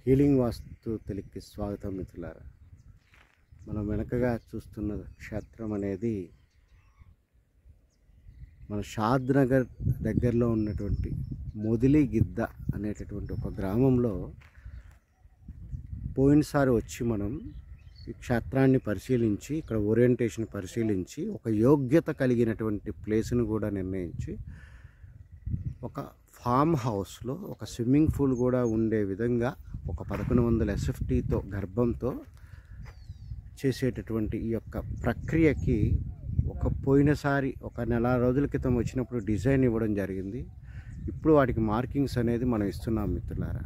healing వాస్తు తెలికి స్వాగతం మిత్రులారా మనం వెనకగా చూస్తున్న క్షేత్రం అనేది మన షాద్ నగర్ దగ్గరలో ఉన్నటువంటి మొదిలి గిద్ద అనేటటువంటి ఒక గ్రామంలో పోయినసారి వచ్చి మనం ఈ క్షేత్రాన్ని పరిశీలించి ఇక్కడ ఓరియంటేషన్ పరిశీలించి ఒక యోగ్యత కలిగినటువంటి ప్లేస్ను కూడా నిర్ణయించి ఒక ఫామ్ హౌస్లో ఒక స్విమ్మింగ్ పూల్ కూడా ఉండే విధంగా ఒక పదకొండు వందల ఎస్ఎఫ్టీతో గర్భంతో చేసేటటువంటి ఈ యొక్క ప్రక్రియకి ఒక పోయినసారి ఒక నెల రోజుల క్రితం వచ్చినప్పుడు డిజైన్ ఇవ్వడం జరిగింది ఇప్పుడు వాటికి మార్కింగ్స్ అనేది మనం ఇస్తున్నాం మిత్రులారా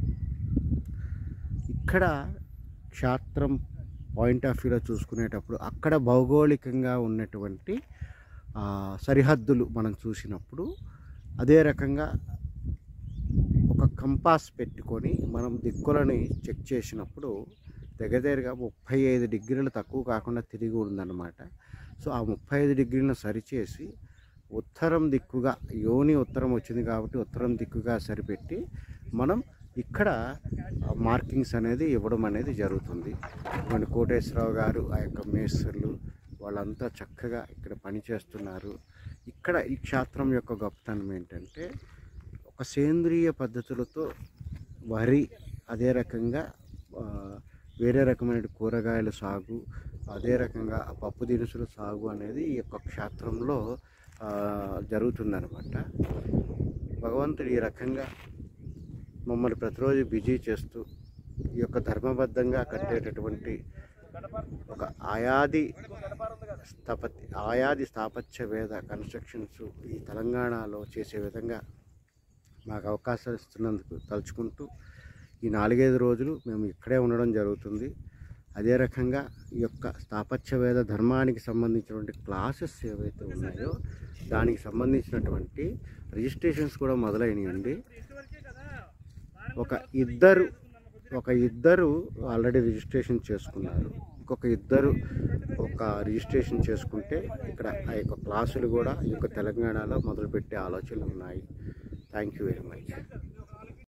ఇక్కడ క్షేత్రం పాయింట్ ఆఫ్ వ్యూలో చూసుకునేటప్పుడు అక్కడ భౌగోళికంగా ఉన్నటువంటి ఆ, సరిహద్దులు మనం చూసినప్పుడు అదే రకంగా ఒక కంపాస్ పెట్టుకొని మనం దిక్కులని చెక్ చేసినప్పుడు దగ్గర దగ్గరగా ముప్పై ఐదు డిగ్రీలు తక్కువ కాకుండా తిరిగి ఉందన్నమాట సో ఆ ముప్పై ఐదు డిగ్రీలను సరిచేసి ఉత్తరం దిక్కుగా యోని ఉత్తరం వచ్చింది కాబట్టి ఉత్తరం దిక్కుగా సరిపెట్టి మనం ఇక్కడ మార్కింగ్స్ అనేది ఇవ్వడం అనేది జరుగుతుంది మన కోటేశ్వరరావు గారు ఆ యొక్క మేస్త్రులు వాళ్ళంతా చక్కగా ఇక్కడ పని చేస్తున్నారు ఇక్కడ ఈ క్షేత్రం యొక్క గొప్పతనం ఏంటంటే ఒక సేంద్రియ పద్ధతులతో వరి అదే రకంగా ఆ, వేరే రకమైన కూరగాయల సాగు అదే రకంగా పప్పు దినుసుల సాగు అనేది ఈ యొక్క క్షేత్రంలో ఆ, జరుగుతుందన్నమాట భగవంతుడు ఈ రకంగా మమ్మల్ని ప్రతిరోజు బిజీ చేస్తూ ఈ యొక్క ధర్మబద్ధంగా కట్టేటటువంటి ఒక ఆయాది స్థపతి ఆయాది స్థాపత్య వేద కన్స్ట్రక్షన్స్ ఈ తెలంగాణలో చేసే విధంగా మాకు అవకాశాలు ఇస్తున్నందుకు తలుచుకుంటూ ఈ నాలుగైదు రోజులు మేము ఇక్కడే ఉండడం జరుగుతుంది అదే రకంగా ఈ యొక్క స్థాపత్య వేద ధర్మానికి సంబంధించినటువంటి క్లాసెస్ ఏవైతే ఉన్నాయో దానికి సంబంధించినటువంటి రిజిస్ట్రేషన్స్ కూడా మొదలైనయండి ఒక ఇద్దరు ఒక ఇద్దరు ఆల్రెడీ రిజిస్ట్రేషన్ చేసుకున్నారు ఇంకొక ఇద్దరు ఒక రిజిస్ట్రేషన్ చేసుకుంటే ఇక్కడ ఆ యొక్క క్లాసులు కూడా ఈ యొక్క తెలంగాణలో మొదలుపెట్టే ఆలోచనలు ఉన్నాయి థ్యాంక్ యూ వెరీ మచ్